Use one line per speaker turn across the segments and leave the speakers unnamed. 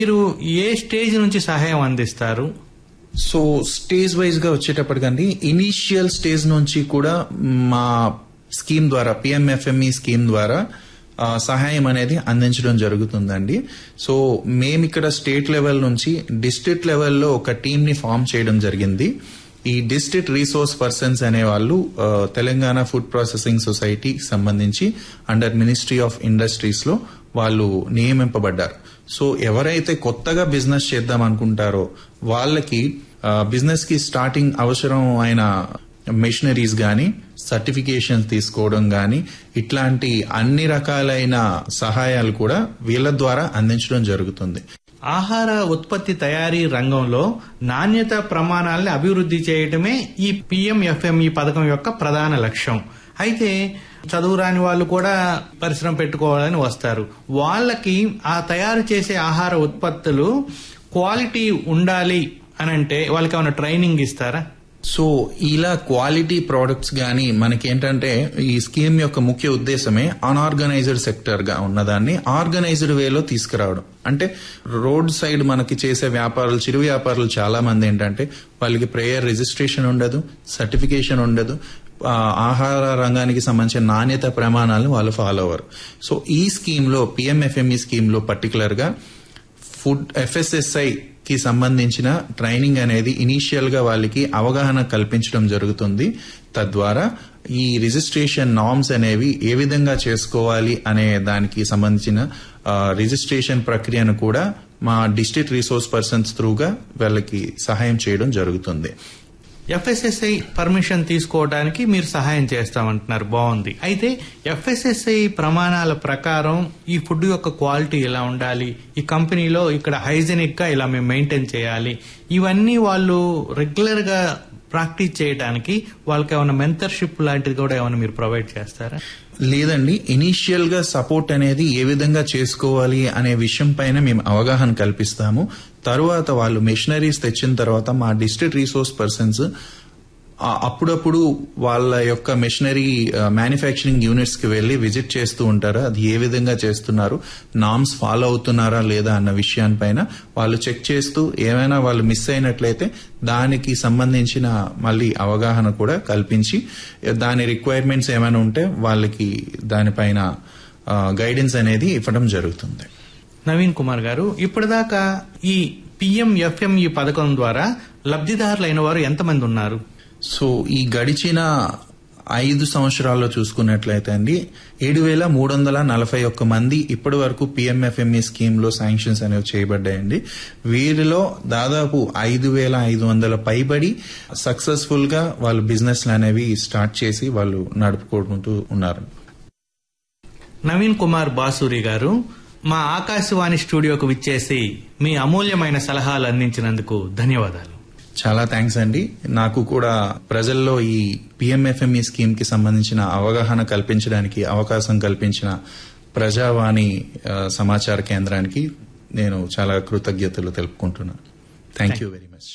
మీరు ఏ స్టేజ్ నుంచి సహాయం అందిస్తారు
సో స్టేజ్ వైజ్ గా వచ్చేటప్పటికండి ఇనీషియల్ స్టేజ్ నుంచి కూడా మా స్కీమ్ ద్వారా పిఎంఎఫ్ఎంఈ స్కీమ్ ద్వారా ఆ, సహాయం అనేది అందించడం జరుగుతుందండి సో మేము ఇక్కడ స్టేట్ లెవెల్ నుంచి డిస్ట్రిక్ట్ లెవెల్లో ఒక టీమ్ ని ఫామ్ చేయడం జరిగింది ఈ డిస్ట్రిక్ట్ రీసోర్స్ పర్సన్స్ అనే వాళ్ళు ఆ, తెలంగాణ ఫుడ్ ప్రాసెసింగ్ సొసైటీకి సంబంధించి అండర్ మినిస్ట్రీ ఆఫ్ ఇండస్ట్రీస్ లో వాళ్ళు నియమింపబడ్డారు సో ఎవరైతే కొత్తగా బిజినెస్ చేద్దాం అనుకుంటారో వాళ్ళకి బిజినెస్ కి స్టార్టింగ్ అవసరం అయిన మెషినరీస్ గాని సర్టిఫికేషన్స్ తీసుకోవడం గాని ఇట్లాంటి అన్ని రకాలైన సహాయాలు కూడా వీళ్ళ ద్వారా అందించడం జరుగుతుంది
ఆహార ఉత్పత్తి తయారీ రంగంలో నాణ్యత ప్రమాణాలను అభివృద్ధి చేయడమే ఈ పిఎంఎఫ్ఎంఈ పథకం యొక్క ప్రధాన లక్ష్యం అయితే చదువు రాని వాళ్ళు కూడా పరిశ్రమ పెట్టుకోవాలని వస్తారు వాళ్ళకి ఆ తయారు చేసే ఆహార ఉత్పత్తులు క్వాలిటీ ఉండాలి అని అంటే వాళ్ళకి ఏమైనా ట్రైనింగ్ ఇస్తారా
సో ఇలా క్వాలిటీ ప్రోడక్ట్స్ గానీ మనకేంటంటే ఈ స్కీమ్ యొక్క ముఖ్య ఉద్దేశమే అన్ఆర్గనైజ్డ్ సెక్టర్ గా ఉన్నదాన్ని ఆర్గనైజ్డ్ వేలో తీసుకురావడం అంటే రోడ్ సైడ్ మనకి చేసే వ్యాపారులు చిరు వ్యాపారులు చాలా మంది ఏంటంటే వాళ్ళకి ప్రేయర్ రిజిస్ట్రేషన్ ఉండదు సర్టిఫికేషన్ ఉండదు ఆ, ఆహార రంగానికి సంబంధించిన నాణ్యత ప్రమాణాలను వాళ్ళు ఫాలో అవ్వరు సో ఈ స్కీమ్ లో పిఎంఎఫ్ఎంఈ స్కీమ్ లో పర్టికులర్ గా ఫుడ్ ఎఫ్ఎస్ఎస్ఐ కి సంబంధించిన ట్రైనింగ్ అనేది ఇనీషియల్ గా వాళ్ళకి అవగాహన కల్పించడం జరుగుతుంది తద్వారా ఈ రిజిస్ట్రేషన్ నామ్స్ అనేవి ఏ విధంగా చేసుకోవాలి అనే దానికి సంబంధించిన ఆ, రిజిస్ట్రేషన్ ప్రక్రియను కూడా మా డిస్ట్రిక్ట్ రిసోర్స్ పర్సన్స్ త్రూగా వాళ్ళకి సహాయం చేయడం జరుగుతుంది
ఎఫ్ఎస్ఎస్ఐ పర్మిషన్ తీసుకోవడానికి మీరు సహాయం చేస్తామంటున్నారు బాగుంది అయితే ఎఫ్ఎస్ఎస్ఐ ప్రమాణాల ప్రకారం ఈ ఫుడ్ యొక్క క్వాలిటీ ఇలా ఉండాలి ఈ కంపెనీలో ఇక్కడ హైజెనిక్ గా ఇలా మేము మెయింటైన్ చేయాలి ఇవన్నీ వాళ్ళు రెగ్యులర్ గా ప్రాక్టీస్ చేయడానికి వాళ్ళకి ఏమైనా మెంటర్షిప్ లాంటిది కూడా ఏమైనా మీరు ప్రొవైడ్ చేస్తారా
లేదండి ఇనీషియల్ గా సపోర్ట్ అనేది ఏ విధంగా చేసుకోవాలి అనే విషయం పైన మేము అవగాహన కల్పిస్తాము తరువాత వాళ్ళు మెషినరీస్ తెచ్చిన తర్వాత మా డిస్ట్రిక్ట్ రీసోర్స్ పర్సన్స్ అప్పుడప్పుడు వాళ్ళ యొక్క మెషినరీ మ్యానుఫ్యాక్చరింగ్ యూనిట్స్ కి వెళ్లి విజిట్ చేస్తూ ఉంటారు అది ఏ విధంగా చేస్తున్నారు నామ్స్ ఫాలో అవుతున్నారా లేదా అన్న విషయాన్పైన వాళ్ళు చెక్ చేస్తూ ఏమైనా వాళ్ళు మిస్ అయినట్లయితే దానికి సంబంధించిన మళ్ళీ అవగాహన కూడా కల్పించి దాని రిక్వైర్మెంట్స్ ఏమైనా ఉంటే వాళ్ళకి దానిపైన గైడెన్స్ అనేది ఇవ్వడం జరుగుతుంది
నవీన్ కుమార్ గారు ఇప్పటిదాకా ఈ పిఎంఎఫ్ఎంఈ పథకం ద్వారా లబ్ధిదారులైన వారు ఎంతమంది ఉన్నారు
సో ఈ గడిచిన ఐదు సంవత్సరాల్లో చూసుకున్నట్లయితే అండి ఏడు వేల మూడు వందల నలభై ఒక్క మంది ఇప్పటి వరకు పిఎంఎఫ్ఎంఈ స్కీమ్ లో శాంక్షన్స్ అనేవి చేయబడ్డాయండి వీరిలో దాదాపు ఐదు వేల ఐదు వందల పైబడి సక్సెస్ఫుల్ గా వాళ్ళు బిజినెస్ అనేవి స్టార్ట్ చేసి వాళ్ళు నడుపుకుంటూ ఉన్నారు
నవీన్ కుమార్ బాసూరి గారు మా ఆకాశవాణి స్టూడియోకు విచ్చేసి మీ అమూల్యమైన సలహాలు అందించినందుకు ధన్యవాదాలు
చాలా థ్యాంక్స్ అండి నాకు కూడా ప్రజల్లో ఈ పిఎంఎఫ్ఎంఈ స్కీమ్ కి సంబంధించిన అవగాహన కల్పించడానికి అవకాశం కల్పించిన ప్రజావాణి ఆ, సమాచార కేంద్రానికి నేను చాలా కృతజ్ఞతలు తెలుపుకుంటున్నాను థ్యాంక్ యూ వెరీ మచ్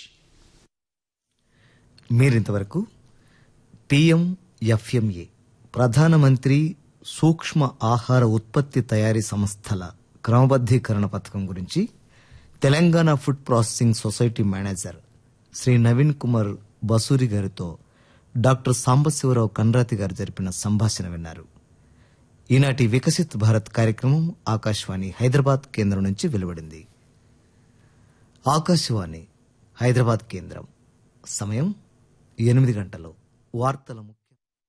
మీరింతవరకు పిఎం ఎఫ్ఎంఏ ప్రధానమంత్రి సూక్ష్మ ఆహార ఉత్పత్తి తయారీ సంస్థల క్రమబద్దీకరణ పథకం గురించి Telangana food processing society manager Shri Naveen Kumar Basuri గారితో డాక్టర్ సాంబశివరావు కన్రాతి గారు జరిపిన సంభాషణ విన్నారు ఈనాటి వికసిత్ భారత్ కార్యక్రమం ఆకాశవాణి హైదరాబాద్ కేంద్రం నుంచి వెలువడింది ఆకాశవాణి హైదరాబాద్ కేంద్రం సమయం ఎనిమిది గంటలు వార్తల ముఖ్య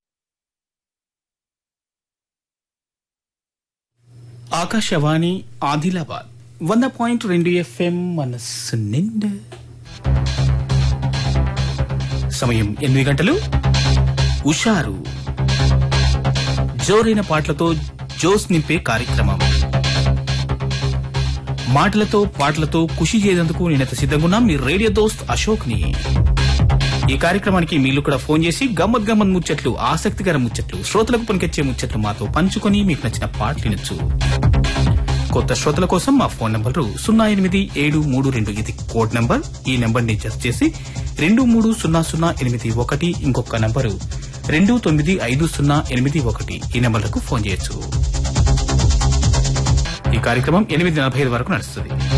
ఆకాశవాణి ఆదిలాబాద్ వంద పాయింట్ రెండు ఎఫ్ఎం మనస్సు నిండా సమయం ఎనిమిది గంటలు ఉషారు జోరైన పాటలతో జోస్ నింపే కార్యక్రమం మాటలతో పాటలతో ఖుషి చేసేందుకు నేనైతే సిద్ధంగా ఉన్నా మీ రేడియో దోస్త్ అశోక్ ని ఈ కార్యక్రమానికి మీరు కూడా ఫోన్ చేసి గమ్మత్ గమ్మత్ ముచ్చట్లు ఆసక్తికర ముచ్చట్లు శ్రోతలకు పనికొచ్చే ముచ్చట్లు మాతో పంచుకొని మీకు నచ్చిన పాట వినొచ్చు కొత్త శ్రోతల కోసం మా ఫోన్ నంబర్ సున్నా ఎనిమిది ఏడు మూడు రెండు ఇది కోడ్ నంబర్ ఈ నంబర్ ని జస్ట్ చేసి రెండు మూడు సున్నా సున్నా ఎనిమిది ఒకటి ఇంకొక నంబరు రెండు తొమ్మిది ఐదు సున్నా ఎనిమిది ఒకటి ఈ నంబర్లకు ఫోన్ చేయొచ్చు ఈ కార్యక్రమం ఎనిమిది నలభై ఐదు వరకు నడుస్తుంది